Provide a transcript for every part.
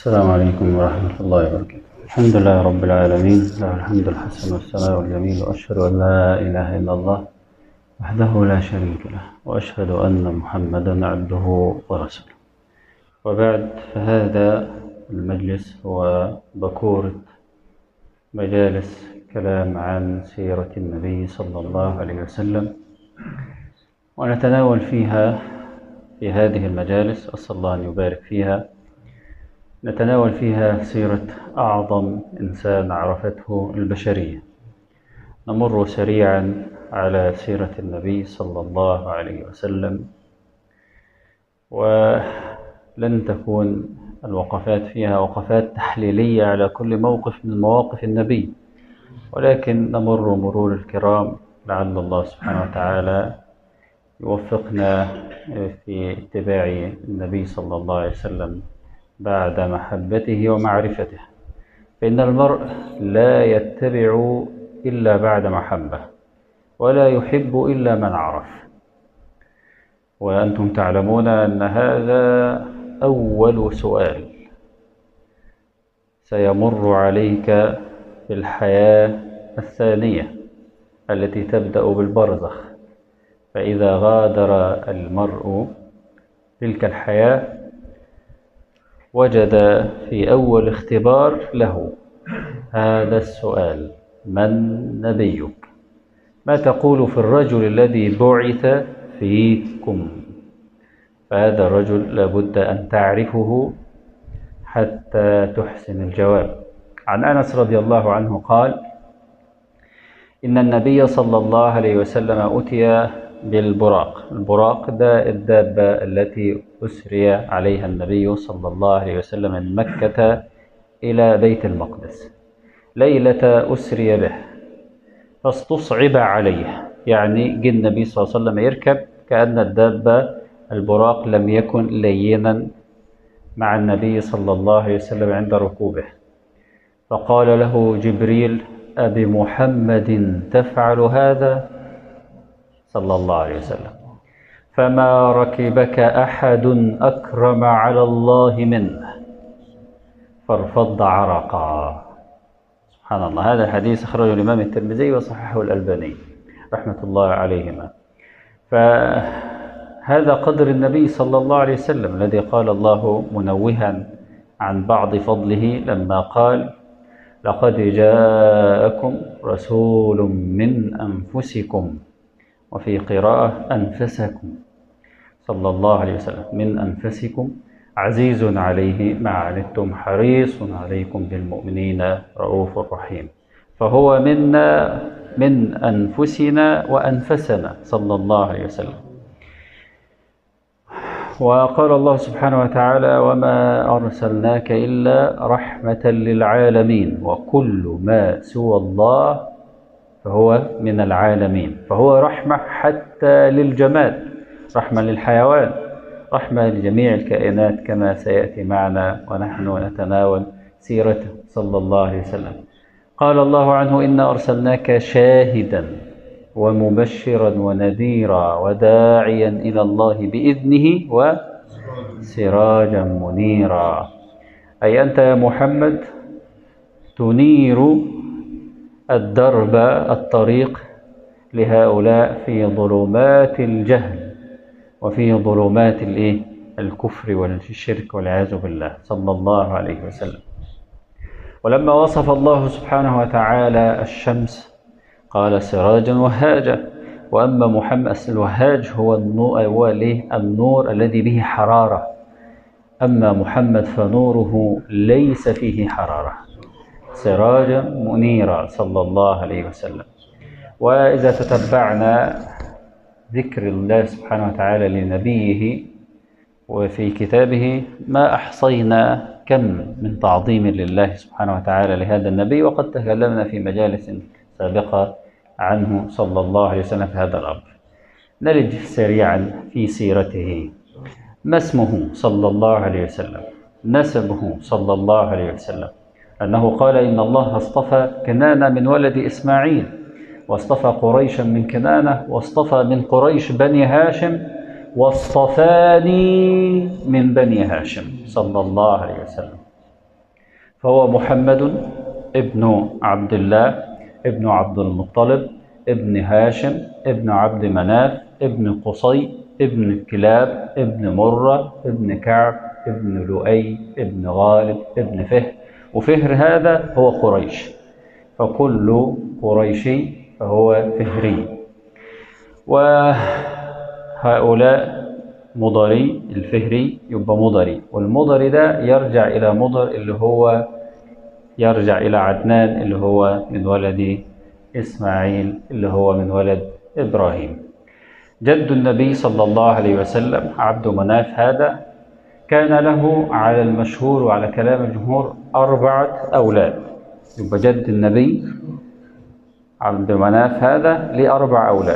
السلام عليكم ورحمة الله وبركاته الحمد لله رب العالمين له الحمد الحسن والثناء والجميل وأشهد أن لا إله إلا الله وحده لا شريك له وأشهد أن محمدا عبده ورسوله وبعد فهذا المجلس هو بكورة مجالس كلام عن سيرة النبي صلى الله عليه وسلم ونتناول فيها في هذه المجالس أسأل الله أن يبارك فيها نتناول فيها سيرة أعظم إنسان عرفته البشرية نمر سريعا على سيرة النبي صلى الله عليه وسلم ولن تكون الوقفات فيها وقفات تحليلية على كل موقف من مواقف النبي ولكن نمر مرور الكرام لعل الله سبحانه وتعالى يوفقنا في اتباع النبي صلى الله عليه وسلم بعد محبته ومعرفته فإن المرء لا يتبع إلا بعد محبة ولا يحب إلا من عرف وأنتم تعلمون أن هذا أول سؤال سيمر عليك في الحياة الثانية التي تبدأ بالبرزخ فإذا غادر المرء تلك الحياة وجد في أول اختبار له هذا السؤال من نبيك ما تقول في الرجل الذي بعث فيكم فهذا الرجل لابد أن تعرفه حتى تحسن الجواب عن أنس رضي الله عنه قال إن النبي صلى الله عليه وسلم أتي بالبراق البراق ده الدابة التي أسري عليها النبي صلى الله عليه وسلم من مكة إلى بيت المقدس ليلة أسري به فاستصعب عليه يعني جه النبي صلى الله عليه وسلم يركب كأن الدابة البراق لم يكن لينا مع النبي صلى الله عليه وسلم عند ركوبه فقال له جبريل أبمحمد تفعل هذا صلى الله عليه وسلم فما ركبك أحد أكرم على الله منه فارفض عرقا سبحان الله هذا الحديث أخرجه الإمام الترمذي وصححه الألباني رحمة الله عليهما فهذا قدر النبي صلى الله عليه وسلم الذي قال الله منوها عن بعض فضله لما قال لقد جاءكم رسول من أنفسكم وفي قراءة أنفسكم صلى الله عليه وسلم من أنفسكم عزيز عليه ما عنتم حريص عليكم بالمؤمنين رؤوف رحيم فهو منا من أنفسنا وأنفسنا صلى الله عليه وسلم وقال الله سبحانه وتعالى وما أرسلناك إلا رحمة للعالمين وكل ما سوى الله فهو من العالمين فهو رحمة حتى للجماد رحمة للحيوان رحمة لجميع الكائنات كما سيأتي معنا ونحن نتناول سيرته صلى الله عليه وسلم قال الله عنه إنا أرسلناك شاهدا ومبشرا ونذيرا وداعيا إلى الله بإذنه وسراجا منيرا أي أنت يا محمد تنير الدرب الطريق لهؤلاء في ظلمات الجهل وفي ظلمات الايه الكفر والشرك والعياذ بالله صلى الله عليه وسلم ولما وصف الله سبحانه وتعالى الشمس قال سراجا وهاجا واما محمد الوهاج هو النور هو النور الذي به حراره اما محمد فنوره ليس فيه حراره سراجا منيرا صلى الله عليه وسلم وإذا تتبعنا ذكر الله سبحانه وتعالى لنبيه وفي كتابه ما أحصينا كم من تعظيم لله سبحانه وتعالى لهذا النبي وقد تكلمنا في مجالس سابقة عنه صلى الله عليه وسلم في هذا الأمر نلج سريعا في سيرته ما اسمه صلى الله عليه وسلم نسبه صلى الله عليه وسلم أنه قال إن الله اصطفى كنانة من ولد إسماعيل واصطفى قريشا من كنانة واصطفى من قريش بني هاشم واصطفاني من بني هاشم صلى الله عليه وسلم فهو محمد ابن عبد الله ابن عبد المطلب ابن هاشم ابن عبد مناف ابن قصي ابن كلاب ابن مرة ابن كعب ابن لؤي ابن غالب ابن فهر وفهر هذا هو قريش فكل قريشي فهو فهري وهؤلاء مضري الفهري يبقى مضري والمضري ده يرجع إلى مضر اللي هو يرجع إلى عدنان اللي هو من ولد إسماعيل اللي هو من ولد إبراهيم جد النبي صلى الله عليه وسلم عبد مناف هذا كان له على المشهور وعلى كلام الجمهور أربعة أولاد يبقى جد النبي عبد مناف هذا ليه أربع أولاد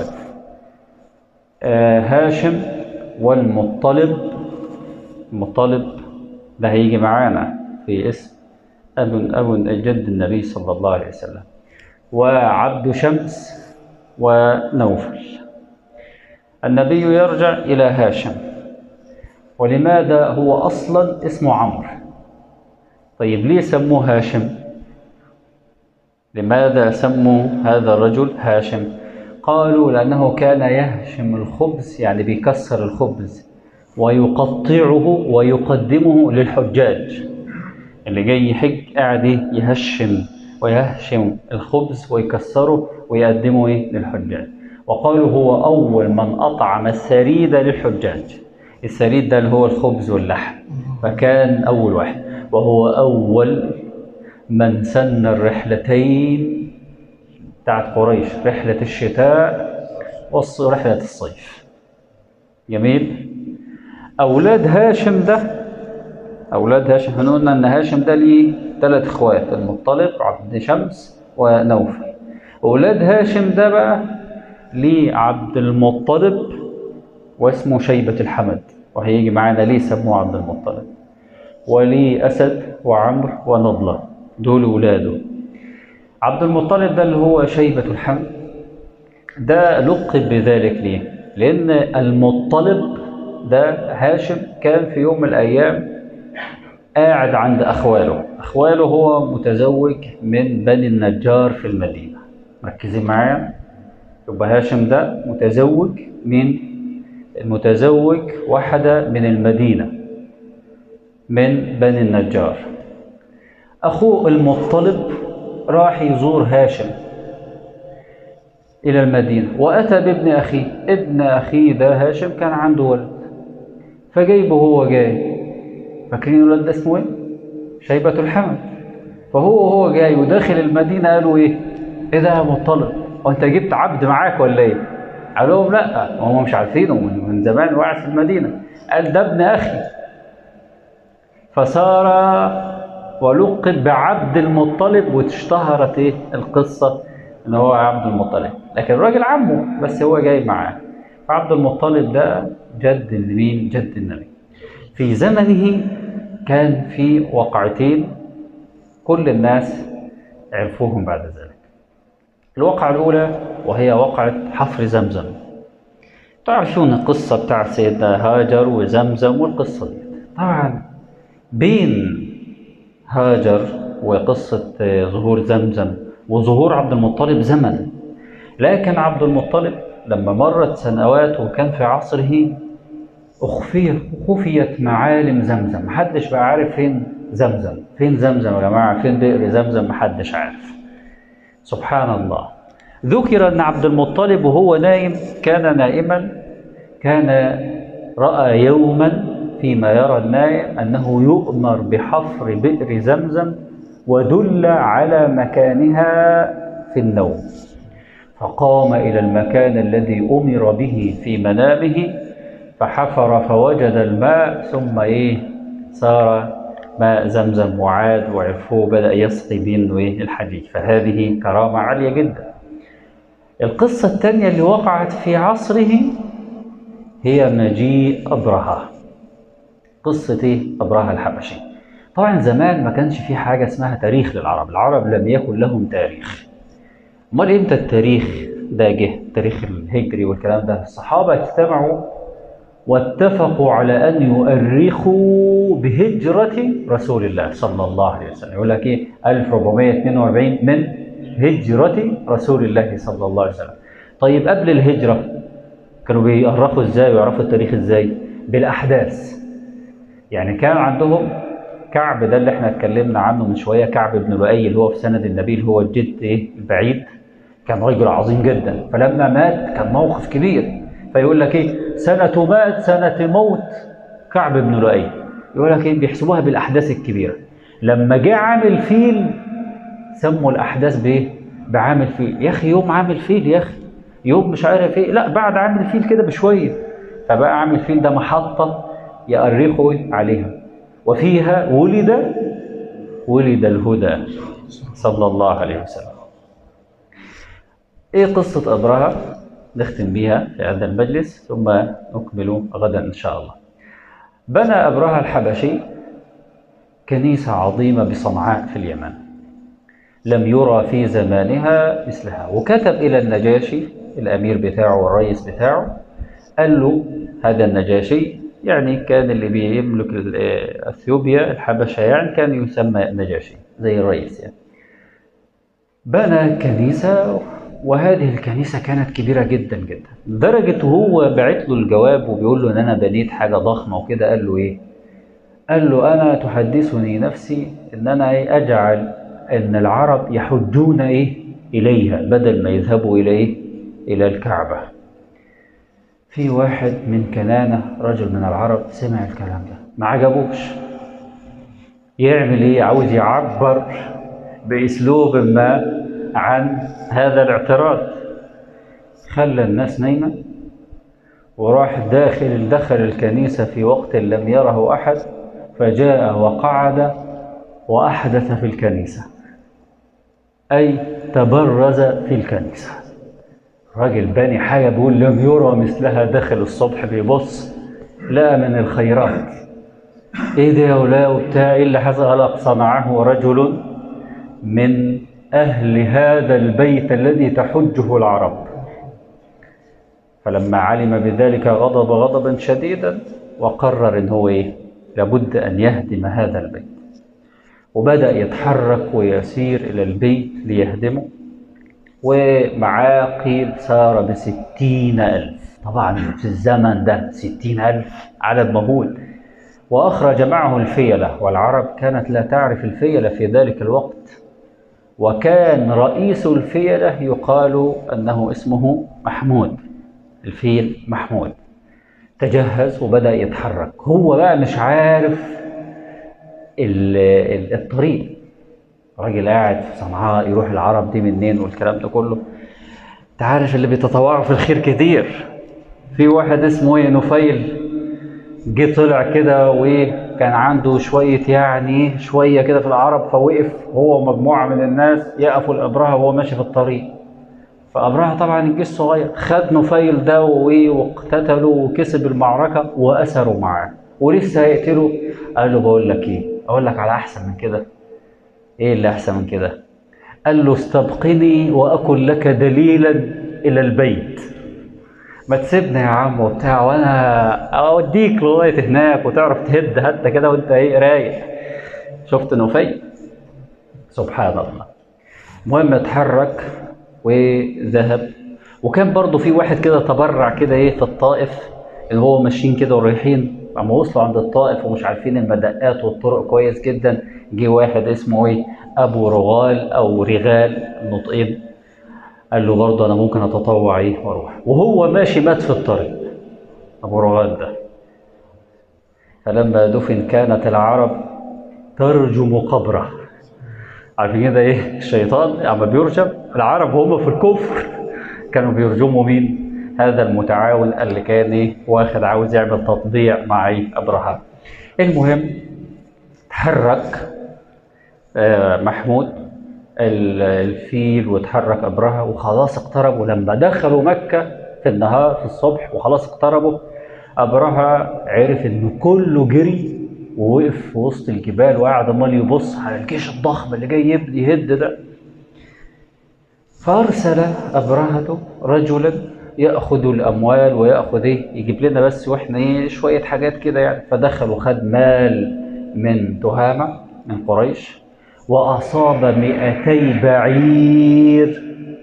آه هاشم والمطلب المطلب ده هيجي معانا في اسم أب أب جد النبي صلى الله عليه وسلم وعبد شمس ونوفل النبي يرجع إلى هاشم ولماذا هو أصلا اسمه عمرو طيب ليه سموه هاشم لماذا سموا هذا الرجل هاشم قالوا لأنه كان يهشم الخبز يعني بيكسر الخبز ويقطعه ويقدمه للحجاج اللي جاي يحج قاعد يهشم ويهشم الخبز ويكسره ويقدمه إيه للحجاج وقالوا هو أول من أطعم السريد للحجاج السريد ده اللي هو الخبز واللحم فكان أول واحد وهو أول من سن الرحلتين بتاعت قريش رحلة الشتاء ورحلة الصيف جميل أولاد هاشم ده أولاد هاشم احنا قلنا إن هاشم ده ليه ثلاث إخوات المطلب عبد شمس ونوفل أولاد هاشم ده بقى ليه عبد المطلب واسمه شيبة الحمد وهيجي معانا ليه سموه عبد المطلب وليه أسد وعمرو ونضلة دول ولاده عبد المطلب ده اللي هو شيبة الحمد ده لقب بذلك ليه؟ لأن المطلب ده هاشم كان في يوم من الأيام قاعد عند أخواله أخواله هو متزوج من بني النجار في المدينة مركزين معايا يبقى هاشم ده متزوج من المتزوج واحدة من المدينة من بني النجار أخوه المطلب راح يزور هاشم إلى المدينة وأتى بابن أخيه ابن أخيه ده هاشم كان عنده ولد فجايبه هو جاي فاكرين الولد ده اسمه ايه؟ شيبة الحمد فهو وهو جاي وداخل المدينة قالوا ايه؟ ايه ده يا مطلب؟ وانت جبت عبد معاك ولا ايه؟ قال لهم لا هم مش عارفينه من زمان واقع في المدينة قال ده ابن أخي فصار ولقب بعبد المطلب واشتهرت ايه القصة ان هو عبد المطلب لكن الراجل عمه بس هو جاي معاه فعبد المطلب ده جد لمين جد النبي في زمنه كان في وقعتين كل الناس عرفوهم بعد ذلك الوقعة الأولى وهي وقعة حفر زمزم تعرفون القصة بتاع سيدنا هاجر وزمزم والقصة دي طبعا بين هاجر وقصة ظهور زمزم وظهور عبد المطلب زمن لكن عبد المطلب لما مرت سنوات وكان في عصره أخفيت خفيت معالم زمزم محدش بقى عارف فين زمزم فين زمزم يا جماعة فين بئر زمزم محدش عارف سبحان الله ذكر أن عبد المطلب وهو نايم كان نائما كان رأى يوما فيما يرى النائم أنه يؤمر بحفر بئر زمزم ودل على مكانها في النوم فقام إلى المكان الذي أمر به في منامه فحفر فوجد الماء ثم إيه صار ماء زمزم وعاد وعرفوه بدأ يسقي منه إيه الحديد فهذه كرامة عالية جدا القصة الثانية اللي وقعت في عصره هي مجيء أبرهة قصة إيه أبرهة الحبشي طبعا زمان ما كانش في حاجة اسمها تاريخ للعرب العرب لم يكن لهم تاريخ امال امتى التاريخ ده جه التاريخ الهجري والكلام ده الصحابة اجتمعوا واتفقوا على أن يؤرخوا بهجرة رسول الله صلى الله عليه وسلم يقول لك إيه 1442 من هجرة رسول الله صلى الله عليه وسلم طيب قبل الهجرة كانوا بيؤرخوا إزاي ويعرفوا التاريخ إزاي بالأحداث يعني كان عندهم كعب ده اللي احنا اتكلمنا عنه من شوية كعب بن لؤي اللي هو في سند النبي اللي هو الجد ايه البعيد كان رجل عظيم جدا فلما مات كان موقف كبير فيقول لك ايه سنة مات سنة موت كعب بن لؤي يقول لك ايه بيحسبوها بالاحداث الكبيرة لما جه عامل فيل سموا الاحداث بايه بعامل فيل يا اخي يوم عامل فيل يا اخي يوم مش عارف ايه لا بعد عامل فيل كده بشويه فبقى عامل فيل ده محطة يأرخوا عليها وفيها ولد ولد الهدى صلى الله عليه وسلم ايه قصة أبرهة نختم بها في هذا المجلس ثم نكمل غدا إن شاء الله بنى أبرهة الحبشي كنيسة عظيمة بصنعاء في اليمن لم يرى في زمانها مثلها وكتب إلى النجاشي الأمير بتاعه والرئيس بتاعه قال له هذا النجاشي يعني كان اللي بيملك اثيوبيا الحبشه يعني كان يسمى النجاشي زي الرئيس يعني. بنى كنيسه وهذه الكنيسه كانت كبيره جدا جدا لدرجه هو بعت له الجواب وبيقول له ان انا بنيت حاجه ضخمه وكده قال له ايه؟ قال له انا تحدثني نفسي ان انا ايه اجعل ان العرب يحجون ايه اليها بدل ما يذهبوا الى ايه؟ الى الكعبه في واحد من كنانة رجل من العرب سمع الكلام ده ما عجبوش يعمل ايه عاوز يعبر باسلوب ما عن هذا الاعتراض خلى الناس نايمة وراح داخل دخل الكنيسة في وقت لم يره أحد فجاء وقعد وأحدث في الكنيسة أي تبرز في الكنيسة راجل باني حاجة بيقول لم يرى مثلها داخل الصبح بيبص لقى من الخيرات ايه ده يا ولا وبتاع ايه اللي حصل صنعه رجل من اهل هذا البيت الذي تحجه العرب فلما علم بذلك غضب غضبا شديدا وقرر ان هو ايه لابد ان يهدم هذا البيت وبدا يتحرك ويسير الى البيت ليهدمه ومعاه قيل سار بستين ألف طبعا في الزمن ده ستين ألف عدد مهول وأخرج معه الفيلة والعرب كانت لا تعرف الفيلة في ذلك الوقت وكان رئيس الفيلة يقال أنه اسمه محمود الفيل محمود تجهز وبدأ يتحرك هو بقى مش عارف الطريق راجل قاعد في صنعاء يروح العرب دي منين والكلام ده كله انت عارف اللي بيتطوعوا في الخير كتير في واحد اسمه ايه نفيل جه طلع كده وايه كان عنده شويه يعني شويه كده في العرب فوقف هو ومجموعه من الناس يقفوا الابرهه وهو ماشي في الطريق فابرهه طبعا الجيش صغير خد نفيل ده وايه واقتتلوا وكسب المعركه واسروا معاه ولسه هيقتله قال له بقول لك ايه اقول لك على احسن من كده ايه اللي احسن من كده قال له استبقني واكن لك دليلا الى البيت ما تسيبني يا عم وبتاع وانا اوديك لغايه هناك وتعرف تهد هده كده وانت ايه رايق شفت نفي سبحان الله المهم اتحرك وذهب وكان برضه في واحد كده تبرع كده ايه في الطائف اللي هو ماشيين كده ورايحين اما وصلوا عند الطائف ومش عارفين المدقات والطرق كويس جدا جه واحد اسمه ايه ابو رغال او رغال النطقين قال له برضه انا ممكن اتطوع ايه واروح وهو ماشي مات في الطريق ابو رغال ده فلما دفن كانت العرب ترجم قبره عارفين كده ايه الشيطان اما بيرجم العرب هم في الكفر كانوا بيرجموا مين هذا المتعاون اللي كان ايه واخد عاوز يعمل تطبيع مع ايه ابراهام المهم تحرك آه محمود الفيل وتحرك ابرهه وخلاص اقتربوا لما دخلوا مكه في النهار في الصبح وخلاص اقتربوا ابرهه عرف ان كله جري ووقف في وسط الجبال وقعد امال يبص على الجيش الضخم اللي جاي يهد ده فارسل ابرهه رجلا ياخذ الاموال وياخذ ايه يجيب لنا بس واحنا ايه شويه حاجات كده يعني فدخل وخد مال من تهامه من قريش واصاب مئتي بعير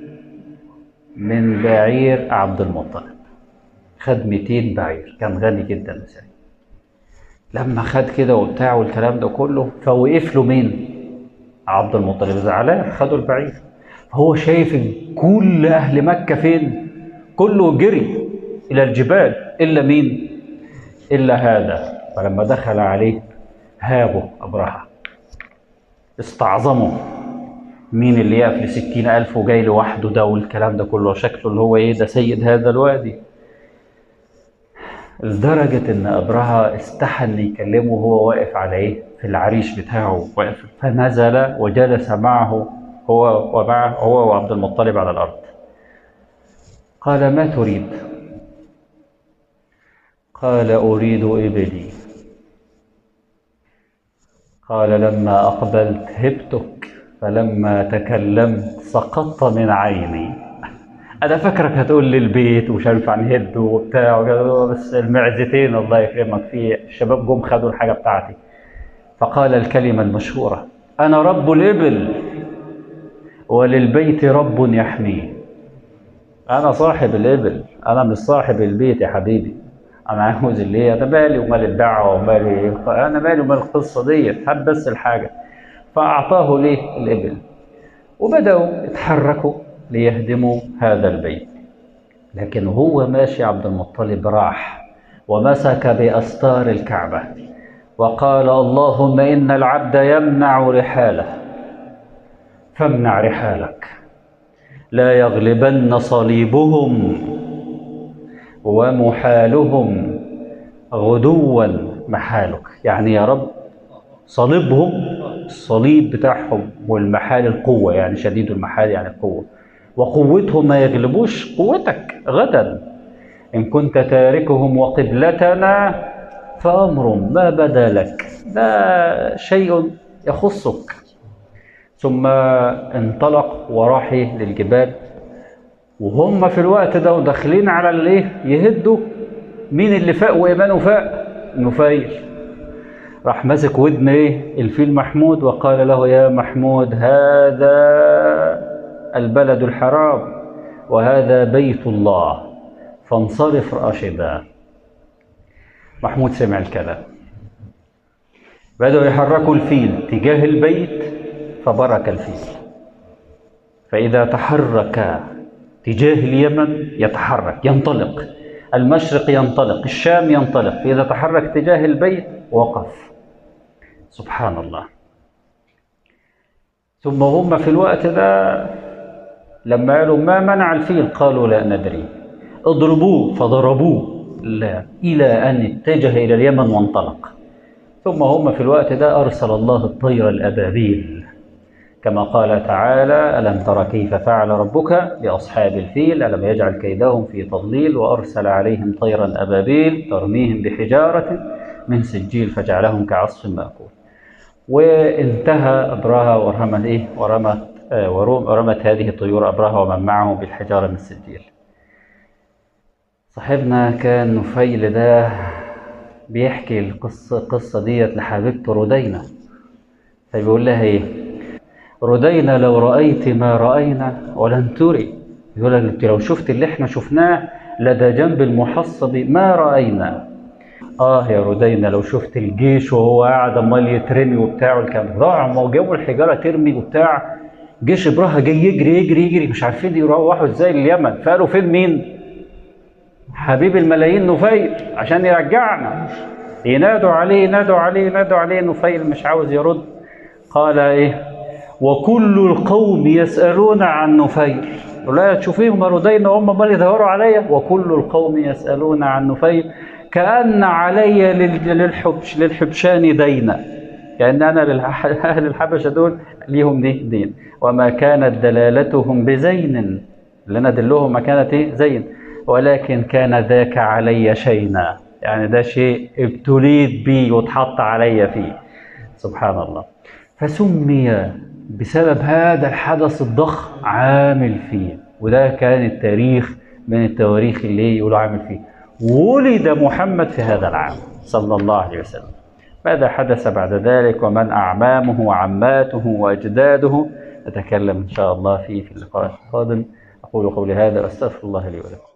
من بعير عبد المطلب خد 200 بعير كان غني جدا مثلا لما خد كده وبتاع والكلام ده كله فوقف له مين عبد المطلب زعلان خدوا البعير هو شايف إن كل اهل مكه فين كله جري الى الجبال الا مين الا هذا فلما دخل عليه هابه ابرهه استعظمه مين اللي يقف لستين ألف وجاي لوحده ده والكلام ده كله شكله اللي هو إيه ده سيد هذا الوادي لدرجة إن أبرهة استحى إن يكلمه وهو واقف على إيه في العريش بتاعه واقف فنزل وجلس معه هو ومعه هو وعبد المطلب على الأرض قال ما تريد قال أريد إبلي قال لما أقبلت هبتك فلما تكلمت سقطت من عيني انا فاكرك هتقول لي البيت ومش عارف عن هد وبتاع وكده، بس المعزتين الله يكرمك في الشباب جم خدوا الحاجه بتاعتي فقال الكلمه المشهوره انا رب الابل وللبيت رب يحميه انا صاحب الابل انا مش صاحب البيت يا حبيبي انا عاوز اللي هي انا مالي ومال الدعوه ومالي إيه؟ انا مالي ومال القصه ديت هات بس الحاجه فأعطاه ليه الإبل وبدأوا يتحركوا ليهدموا هذا البيت لكن هو ماشي عبد المطلب راح ومسك بأستار الكعبة وقال اللهم إن العبد يمنع رحاله فامنع رحالك لا يغلبن صليبهم ومحالهم غدوا محالك يعني يا رب صليبهم الصليب بتاعهم والمحال القوة يعني شديد المحال يعني القوة وقوتهم ما يغلبوش قوتك غدا إن كنت تاركهم وقبلتنا فأمر ما بدا لك ده شيء يخصك ثم انطلق وراح للجبال وهم في الوقت ده وداخلين على الايه يهدوا مين اللي فاق وايمانه فاق نفيل راح ماسك ودن ايه الفيل محمود وقال له يا محمود هذا البلد الحرام وهذا بيت الله فانصرف راشدا محمود سمع الكلام بدأوا يحركوا الفيل تجاه البيت فبرك الفيل فإذا تحرك تجاه اليمن يتحرك ينطلق المشرق ينطلق الشام ينطلق فإذا تحرك تجاه البيت وقف سبحان الله ثم هم في الوقت ده لما قالوا ما منع الفيل قالوا لا ندري اضربوه فضربوه لا إلى أن اتجه إلى اليمن وانطلق ثم هم في الوقت ده أرسل الله الطير الأبابيل كما قال تعالى ألم تر كيف فعل ربك بأصحاب الفيل ألم يجعل كيدهم في تضليل وأرسل عليهم طيرا أبابيل ترميهم بحجارة من سجيل فجعلهم كعصف مأكول وانتهى أبرهة ورمت إيه ورمت آه ورمت هذه الطيور أبرهة ومن معه بالحجارة من سجيل صاحبنا كان نفيل ده بيحكي القصة القصة ديت لحبيبته ردينة فبيقول لها إيه ردينا لو رأيت ما رأينا ولن تري يقول لك انت لو شفت اللي احنا شفناه لدى جنب المحصب ما رأينا اه يا ردينا لو شفت الجيش وهو قاعد امال يترمي وبتاع والكلام ضاع ما جابوا الحجاره ترمي وبتاع جيش ابراهيم جاي يجري يجري يجري مش عارفين يروحوا ازاي لليمن فقالوا فين مين؟ حبيب الملايين نفيل عشان يرجعنا ينادوا عليه ينادوا عليه ينادوا عليه نفيل مش عاوز يرد قال ايه وكل القوم يسألون عن نفيل لا تشوفيهم ردينا هم ما يدوروا عليا وكل القوم يسألون عن نفيل كأن علي للحبش للحبشان دينا كأن أنا لأهل الحبشة دول ليهم دي دين وما كانت دلالتهم بزين لنا دلهم ما كانت إيه زين ولكن كان ذاك علي شينا يعني ده شيء ابتليت بيه واتحط علي فيه سبحان الله فسمي بسبب هذا الحدث الضخم عام الفيل وده كان التاريخ من التواريخ اللي يقولوا عامل فيه ولد محمد في هذا العام صلى الله عليه وسلم ماذا حدث بعد ذلك ومن أعمامه وعماته وأجداده نتكلم إن شاء الله فيه في اللقاء القادم أقول قولي هذا وأستغفر الله لي ولكم